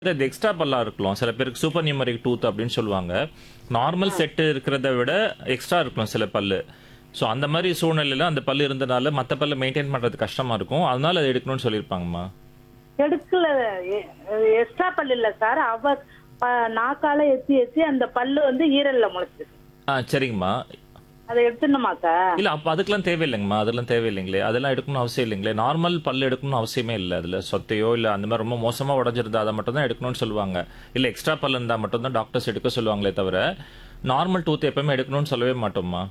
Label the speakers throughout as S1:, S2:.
S1: இது எக்ஸ்ட்ரா பல்லா இருக்கலாம் சில பேருக்கு சூப்பர் நியூமரிக் டூத் அப்படின்னு சொல்லுவாங்க நார்மல் செட்டு இருக்கிறத விட எக்ஸ்ட்ரா இருக்கலாம் சில பல்லு ஸோ அந்த மாதிரி சூழ்நிலையில அந்த பல்லு இருந்தனால மற்ற பல்ல மெயின்டைன் பண்றது கஷ்டமா இருக்கும் அதனால அதை எடுக்கணும்னு சொல்லியிருப்பாங்கம்மா
S2: எடுக்கல எக்ஸ்ட்ரா பல்லு இல்ல சார் அவ ப- நாக்கால எத்தி எத்தி அந்த பல்லு வந்து ஈரல்ல முளைச்சிருக்கு
S1: ஆ சரிங்கம்மா
S2: அதை எடுத்துடணுமா சார்
S1: இல்ல அப்ப அதுக்கெல்லாம் தேவையில்லைங்கம்மா அதெல்லாம் தேவையில்லைங்களே அதெல்லாம் எடுக்கணும்னு அவசியம் இல்லைங்களே நார்மல் பல்லு எடுக்கணும்னு அவசியமே இல்லை அதுல சொத்தையோ இல்ல அந்த மாதிரி ரொம்ப மோசமா உடஞ்சிருந்தா அதை மட்டும் தான் எடுக்கணும்னு சொல்லுவாங்க இல்ல எக்ஸ்ட்ரா பல்லு இருந்தா மட்டும் தான் டாக்டர்ஸ் எடுக்க சொல்லுவாங்களே தவிர நார்மல் டூத் எப்பவுமே எடுக்கணும்னு சொல்லவே மாட்டோம்மா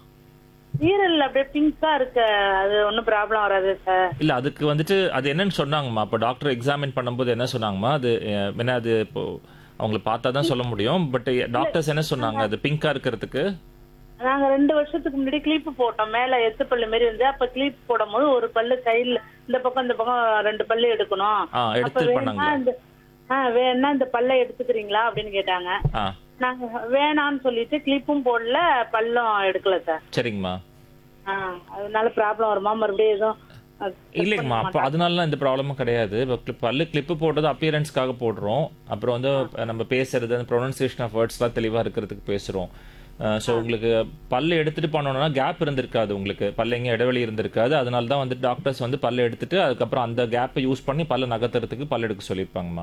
S2: ஈரல்ல அப்படியே பிங்கா இருக்கு அது ஒன்றும் ப்ராப்ளம் வராது சார்
S1: இல்ல அதுக்கு வந்துட்டு அது என்னன்னு சொன்னாங்கம்மா அப்போ டாக்டர் எக்ஸாமின் பண்ணும்போது என்ன சொன்னாங்கம்மா அது அஹ், என்ன அது இப்போ அவங்களை பார்த்தா தான் சொல்ல முடியும் பட் டாக்டர்ஸ் என்ன சொன்னாங்க அது பிங்கா இருக்கிறதுக்கு
S2: நாங்க ரெண்டு வருஷத்துக்கு முன்னாடி கிளிப் போட்டோம் மேல எத்து பல்லு மாதிரி இருந்து அப்ப கிளிப் போடும் போது ஒரு பல்லு கையில இந்த பக்கம் இந்த பக்கம் ரெண்டு பல்லு எடுக்கணும்
S1: ஆ
S2: அப்ப
S1: எடுத்து
S2: வேணா
S1: பண்ணாங்களா
S2: இந்த ஆ வேணா இந்த பல்லை எடுத்துக்கிறீங்களா அப்படின்னு கேட்டாங்க
S1: ஆ
S2: நாங்க வேணாம்னு சொல்லிட்டு கிளிப்பும் போடல பல்லும் எடுக்கல சார்
S1: சரிங்கம்மா
S2: ஆ அதனால ப்ராப்ளம் வருமா மறுபடியும் எதுவும் அது check
S1: இல்லைங்கம்மா
S2: பண்ண
S1: அப்போ அதனாலலாம் இந்த ப்ராப்ளமும் கிடையாது இப்போ clip- பல்லு கிளிப்பு போடுறது அப்பியரன்ஸ்க்காக போடுறோம் அப்புறம் வந்து நம்ம பேசுறது அந்த ப்ரொனன்சியேஷன் ஆஃப் வேர்ட்ஸ்லாம் தெளிவாக இருக்கிறதுக்கு பேசுகிறோம் ஸோ உங்களுக்கு பல்லு எடுத்துட்டு பண்ணணும்னா கேப் இருந்திருக்காது உங்களுக்கு பல்லு எங்கேயும் இடைவெளி இருந்திருக்காது அதனால தான் வந்து டாக்டர்ஸ் வந்து பல்லு எடுத்துட்டு அதுக்கப்புறம் அந்த கேப்பை யூஸ் பண்ணி பல்ல நகர்த்துறதுக்கு பல்லு எடுக்க சொல்லியிருப்பாங்கம்மா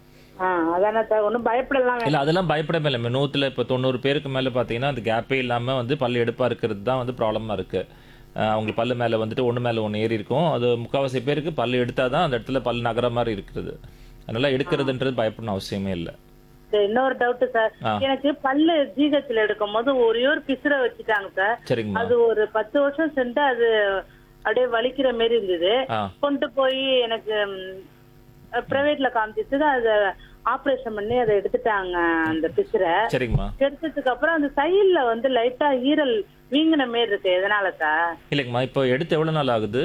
S2: ஆ அதானே சார் ஒன்றும் பயப்படலாம் வேண்டாம்.
S1: இல்ல அதெல்லாம் பயப்படவே இல்லை நூத்துல இப்போ தொண்ணூறு பேருக்கு மேல பாத்தீங்கன்னா அந்த கேப்பே இல்லாம வந்து பல்லு எடுப்பா இருக்கிறது தான் வந்து ப்ராப்ளமா இருக்கு அஹ் அவங்க பல்லு மேல வந்துட்டு ஒண்ணு மேல ஒண்ணு ஏறி இருக்கும் அது முக்காவாசி பேருக்கு பல்லு எடுத்தாதான் அந்த இடத்துல பல்லு நகர மாதிரி இருக்குது அதனால எடுக்கிறதுன்றது பயப்படணும் அவசியமே இல்லை
S2: சரி, இன்னொரு டவுட் சார்
S1: ஆ.
S2: எனக்கு பல்லு ஜிஹெச்ல எடுக்கும் போது ஒரே ஒரு பிசுற வச்சுட்டாங்க சார்
S1: சரிங்கம்மா
S2: அது ஒரு பத்து வருஷம் சென்று அது அப்படியே வலிக்கிற மாதிரி இருந்தது
S1: ஆ
S2: கொண்டு போய் எனக்கு பிரைவேட்ல காமிச்சிட்டு அதை ஆபரேஷன் பண்ணி அதை எடுத்துட்டாங்க அந்த பிசுரை
S1: சரிங்கம்மா
S2: எடுத்ததுக்கு அப்புறம் அந்த சைடுல வந்து லைட்டா ஈரல் வீங்கின மாதிரி இருக்கு எதனால சார்
S1: இல்லைங்கம்மா இப்போ எடுத்து எவ்வளவு நாள் ஆகுது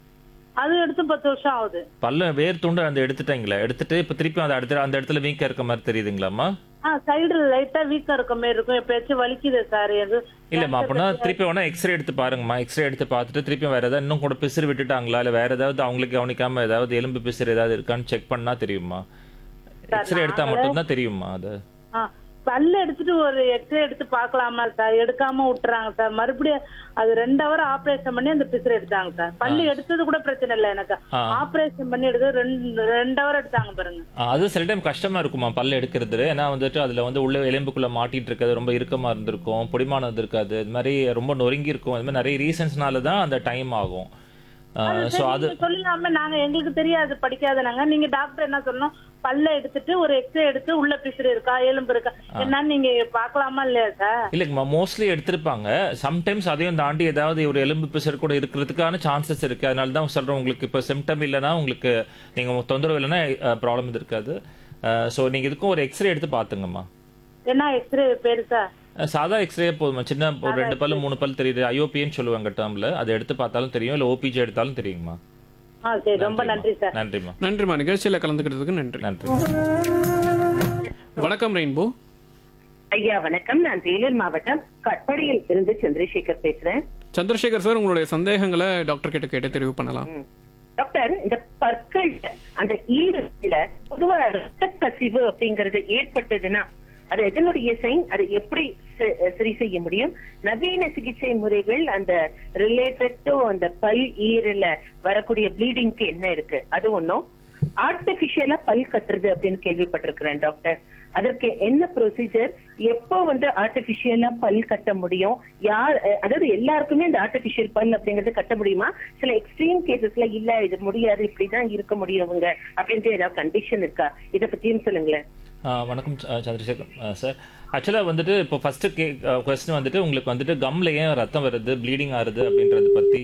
S2: அது எடுத்து பத்து வருஷம் ஆகுது
S1: பல்ல வேர் துண்டு அந்த எடுத்துட்டீங்களா எடுத்துட்டு இப்போ திருப்பி அந்த இடத்துல அந்த இடத்துல வீக்கா இருக்க மாதிரி தெரியுதுங்களாம்மா
S2: ஆ சைடுல லைட்டா வீக்கா இருக்க மாதிரி இருக்கும் எப்பயாச்சும் வலிக்குது சார் எது
S1: இல்லம்மா அப்படின்னா திருப்பி வேணா எக்ஸ்ரே எடுத்து பாருங்கம்மா எக்ஸ்ரே எடுத்து பார்த்துட்டு திருப்பி வேற ஏதாவது இன்னும் கூட பிசுறு விட்டுட்டாங்களா இல்ல வேற ஏதாவது அவங்களுக்கு கவனிக்காம ஏதாவது எலும்பு பிசுறு ஏதாவது இருக்கான்னு செக் பண்ணா தெரியுமா எக்ஸ்ரே எடுத்தா மட்டும்தான் தெரியுமா அது
S2: ஆ, பல்லு எடுத்துட்டு ஒரு எக்ஸ்ரே எடுத்து பார்க்கலாமா சார் எடுக்காம விட்டுறாங்க சார் மறுபடியும் அது ரெண்டு ஹவர் ஆபரேஷன் பண்ணி அந்த பிசுறு எடுத்தாங்க சார் பல்லு எடுத்தது கூட பிரச்சனை இல்லை எனக்கு
S1: ஆ.
S2: ஆபரேஷன் பண்ணி எடுத்து ரெண்டு ரெண்டு ஹவர் எடுத்தாங்க பாருங்க
S1: ஆ, அது சில டைம் கஷ்டமா இருக்குமா பல்ல எடுக்கிறது ஏன்னா வந்துட்டு அதுல வந்து உள்ள எலும்புக்குள்ள மாட்டிட்டு இருக்கிறது ரொம்ப இறுக்கமா இருந்திருக்கும் பொடிமானது இருக்காது இது மாதிரி ரொம்ப நொறுங்கி இருக்கும் இது மாதிரி நிறைய ரீசன்ஸ்னால தான் அந்த டைம் ஆகும் ஸோ அது
S2: நீங்க சொல்லாம நாங்க எங்களுக்கு தெரியாது படிக்காத நாங்க நீங்க டாக்டர் என்ன சொல்லணும் பல்ல எடுத்துட்டு ஒரு எக்ஸ்ரே எடுத்து உள்ள பிசுறு இருக்கா எலும்பு இருக்கா என்னன்னு நீங்க பார்க்கலாமா இல்லையா சார்
S1: இல்லைங்கம்மா மோஸ்ட்லி எடுத்திருப்பாங்க சம்டைம்ஸ் அதையும் தாண்டி ஏதாவது ஒரு எலும்பு பிசர் கூட இருக்கிறதுக்கான சான்சஸ் இருக்கு அதனால தான் சொல்றேன் உங்களுக்கு இப்போ சிம்டம் இல்லைன்னா உங்களுக்கு நீங்க தொந்தரவு இல்லைன்னா ப்ராப்ளம் இருக்காது ஸோ நீங்க இதுக்கும் ஒரு எக்ஸ்ரே எடுத்து பார்த்துங்கம்மா
S2: என்ன எக்ஸ்ரே பேரு சார்
S1: அஹ் சாதா எக்ஸ்ரே போதுமா சின்ன ஒரு ரெண்டு பல்லு மூணு பல்லு தெரியுது ஐஓபின்னு சொல்லுவாங்க டேர்ம்ல அதை எடுத்து பார்த்தாலும் தெரியும் இல்லை ஓபிஜி எடுத்தாலும் தெரியுங்கம்மா
S2: ஆ சரி ரொம்ப நன்றி சார்
S1: நன்றிம்மா
S3: நன்றிம்மா நிகழ்ச்சியில் கலந்துக்கிறதுக்கு நன்றி
S1: நன்றி
S3: வணக்கம் ரெயின்போ
S4: ஐயா வணக்கம் நான் வேலூர் மாவட்டம் கட்படியில் இருந்து சந்திரசேகர் பேசுறேன்
S3: சந்திரசேகர் சார் உங்களுடைய சந்தேகங்களை டாக்டர் கிட்ட கேட்டு தெரிவு பண்ணலாம்
S4: டாக்டர் இந்த பற்கள் அந்த ஈரத்துல பொதுவா ரத்த கசிவு அப்படிங்கறது ஏற்பட்டதுன்னா அது எதனுடைய சைன் அது எப்படி ச- சரி செய்ய முடியும் நவீன சிகிச்சை முறைகள் அந்த ரிலேட்டட் டு அந்த பல் ஈரல வரக்கூடிய ப்ளீடிங்க்கு என்ன இருக்கு அது ஒண்ணும் ஆர்டிபிஷியலா பல் கட்டுறது அப்படின்னு கேள்விப்பட்டிருக்கிறேன் டாக்டர் அதற்கு என்ன ப்ரொசீஜர் எப்போ வந்து ஆர்டிபிஷியலா பல் கட்ட முடியும் யார் அஹ், அதாவது எல்லாருக்குமே இந்த ஆர்டிபிஷியல் பல் அப்படிங்கறது கட்ட முடியுமா சில எக்ஸ்ட்ரீம் கேசஸ்ல இல்ல இது முடியாது இப்படிதான் இருக்க முடியவங்க அப்படின்ட்டு ஏதாவது கண்டிஷன் இருக்கா இத பத்தியும் சொல்லுங்களேன்
S1: ஆ, வணக்கம் ச- சந்திரசேகர் சார் ஆக்சுவலாக வந்துட்டு இப்போ ஃபர்ஸ்ட் கே கொஸ்டின் வந்துட்டு உங்களுக்கு வந்துட்டு கம்ல ஏன் ரத்தம் வருது ப்ளீடிங் ஆகுது அப்படின்றத பற்றி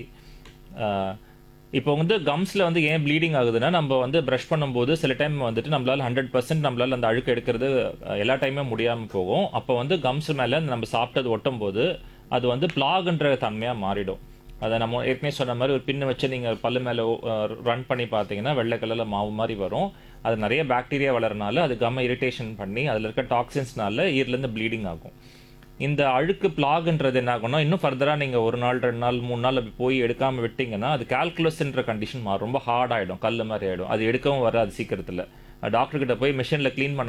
S1: இப்போ வந்து கம்ஸில் வந்து ஏன் ப்ளீடிங் ஆகுதுன்னா நம்ம வந்து ப்ரஷ் பண்ணும்போது சில டைம் வந்துட்டு நம்மளால ஹண்ட்ரட் பர்சன்ட் நம்மளால அந்த அழுக்கு எடுக்கிறது அஹ், எல்லா டைமே முடியாமல் போகும் அப்போ வந்து கம்ஸ் மேலே நம்ம சாப்பிட்டது ஒட்டும் போது அது வந்து பிளாகுன்ற தன்மையாக மாறிடும் அதை நம்ம ஏற்கனவே சொன்ன மாதிரி ஒரு பின்னு வச்சு நீங்கள் பல்லு மேலே ரன் பண்ணி பார்த்தீங்கன்னா வெள்ளை கலரில் மாவு மாதிரி வரும் அது நிறைய பாக்டீரியா வளரனால அது கம்ம இரிட்டேஷன் பண்ணி அதில் இருக்க டாக்ஸின்ஸ்னால ஈரலேருந்து ப்ளீடிங் ஆகும் இந்த அழுக்கு பிளாக்ன்றது என்ன ஆகும்னா இன்னும் ஃபர்தராக நீங்கள் ஒரு நாள் ரெண்டு நாள் மூணு நாள் அப்படி போய் எடுக்காமல் விட்டீங்கன்னா அது கால்குலஸ்ன்ற கண்டிஷன் மாறும் ரொம்ப ஹார்ட் ஆகிடும் கல் மாதிரி ஆகிடும் அது எடுக்கவும் வராது சீக்கிரத்தில் டாக்டர் கிட்ட போய் மிஷினில் க்ளீன் பண்ண